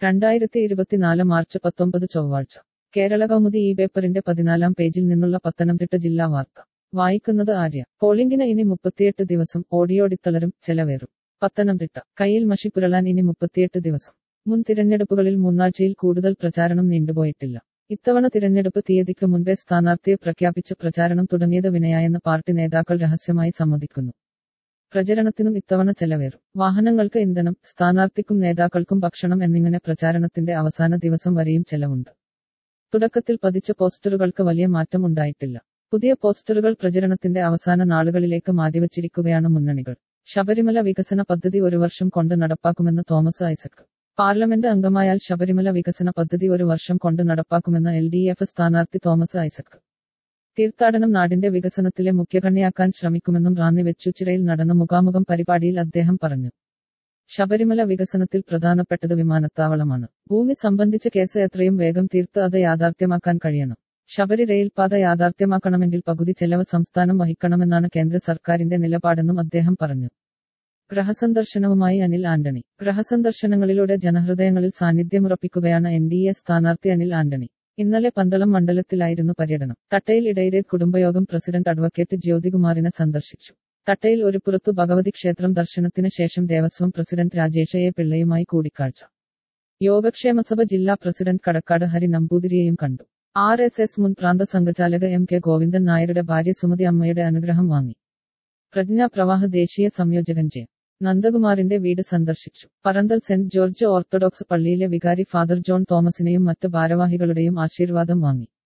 രണ്ടായിരത്തി ഇരുപത്തിനാല് മാർച്ച് പത്തൊമ്പത് ചൊവ്വാഴ്ച കേരള കൗമുദി ഈ പേപ്പറിന്റെ പതിനാലാം പേജിൽ നിന്നുള്ള പത്തനംതിട്ട ജില്ലാ വാർത്ത വായിക്കുന്നത് ആര്യ പോളിംഗിന് ഇനി മുപ്പത്തിയെട്ട് ദിവസം ഓടിയോടിത്തളരും ചെലവേറും പത്തനംതിട്ട കയ്യിൽ മഷി പുരളാൻ ഇനി മുപ്പത്തിയെട്ട് ദിവസം മുൻ തിരഞ്ഞെടുപ്പുകളിൽ മൂന്നാഴ്ചയിൽ കൂടുതൽ പ്രചാരണം നീണ്ടുപോയിട്ടില്ല ഇത്തവണ തിരഞ്ഞെടുപ്പ് തീയതിക്ക് മുൻപേ സ്ഥാനാർത്ഥിയെ പ്രഖ്യാപിച്ച് പ്രചാരണം തുടങ്ങിയത് വിനയായെന്ന് പാർട്ടി നേതാക്കൾ രഹസ്യമായി സമ്മതിക്കുന്നു പ്രചരണത്തിനും ഇത്തവണ ചെലവേറും വാഹനങ്ങൾക്ക് ഇന്ധനം സ്ഥാനാർത്ഥിക്കും നേതാക്കൾക്കും ഭക്ഷണം എന്നിങ്ങനെ പ്രചാരണത്തിന്റെ അവസാന ദിവസം വരെയും ചെലവുണ്ട് തുടക്കത്തിൽ പതിച്ച പോസ്റ്ററുകൾക്ക് വലിയ മാറ്റം ഉണ്ടായിട്ടില്ല പുതിയ പോസ്റ്ററുകൾ പ്രചരണത്തിന്റെ അവസാന നാളുകളിലേക്ക് മാറ്റിവച്ചിരിക്കുകയാണ് മുന്നണികൾ ശബരിമല വികസന പദ്ധതി ഒരു വർഷം കൊണ്ട് നടപ്പാക്കുമെന്ന് തോമസ് ഐസക് പാർലമെന്റ് അംഗമായാൽ ശബരിമല വികസന പദ്ധതി ഒരു വർഷം കൊണ്ട് നടപ്പാക്കുമെന്ന് എൽ ഡി എഫ് സ്ഥാനാർത്ഥി തോമസ് ഐസക് തീർത്ഥാടനം നാടിന്റെ വികസനത്തിലെ മുഖ്യകണ്ണിയാക്കാൻ ശ്രമിക്കുമെന്നും റാന്നി വെച്ചൂച്ചിറയിൽ നടന്ന മുഖാമുഖം പരിപാടിയിൽ അദ്ദേഹം പറഞ്ഞു ശബരിമല വികസനത്തിൽ പ്രധാനപ്പെട്ടത് വിമാനത്താവളമാണ് ഭൂമി സംബന്ധിച്ച കേസ് എത്രയും വേഗം തീർത്ത് അത് യാഥാർത്ഥ്യമാക്കാൻ കഴിയണം ശബരി റെയിൽപാത യാഥാർത്ഥ്യമാക്കണമെങ്കിൽ പകുതി ചെലവ് സംസ്ഥാനം വഹിക്കണമെന്നാണ് കേന്ദ്ര സർക്കാരിന്റെ നിലപാടെന്നും അദ്ദേഹം പറഞ്ഞു ഗ്രഹസന്ദർശനവുമായി അനിൽ ആന്റണി ഗ്രഹസന്ദർശനങ്ങളിലൂടെ ജനഹൃദയങ്ങളിൽ സാന്നിധ്യമുറപ്പിക്കുകയാണ് എൻ ഡി എ സ്ഥാനാർത്ഥി അനിൽ ആന്റണി ഇന്നലെ പന്തളം മണ്ഡലത്തിലായിരുന്നു പര്യടനം തട്ടയിൽ ഇടയിലെ കുടുംബയോഗം പ്രസിഡന്റ് അഡ്വക്കേറ്റ് ജ്യോതികുമാറിനെ സന്ദർശിച്ചു തട്ടയിൽ ഒരു പുറത്തു ഭഗവതി ക്ഷേത്രം ദർശനത്തിന് ശേഷം ദേവസ്വം പ്രസിഡന്റ് രാജേഷ എ പിള്ളയുമായി കൂടിക്കാഴ്ച യോഗക്ഷേമസഭ ജില്ലാ പ്രസിഡന്റ് കടക്കാട് ഹരി നമ്പൂതിരിയെയും കണ്ടു ആർ എസ് എസ് മുൻ പ്രാന്ത സംഘചാലക എം കെ ഗോവിന്ദൻ നായരുടെ ഭാര്യ സുമതി അമ്മയുടെ അനുഗ്രഹം വാങ്ങി പ്രജ്ഞാ പ്രവാഹ ദേശീയ സംയോജകൻ ജെ നന്ദകുമാറിന്റെ വീട് സന്ദർശിച്ചു പറന്തൽ സെന്റ് ജോർജ് ഓർത്തഡോക്സ് പള്ളിയിലെ വികാരി ഫാദർ ജോൺ തോമസിനെയും മറ്റ് ഭാരവാഹികളുടെയും ആശീർവാദം വാങ്ങി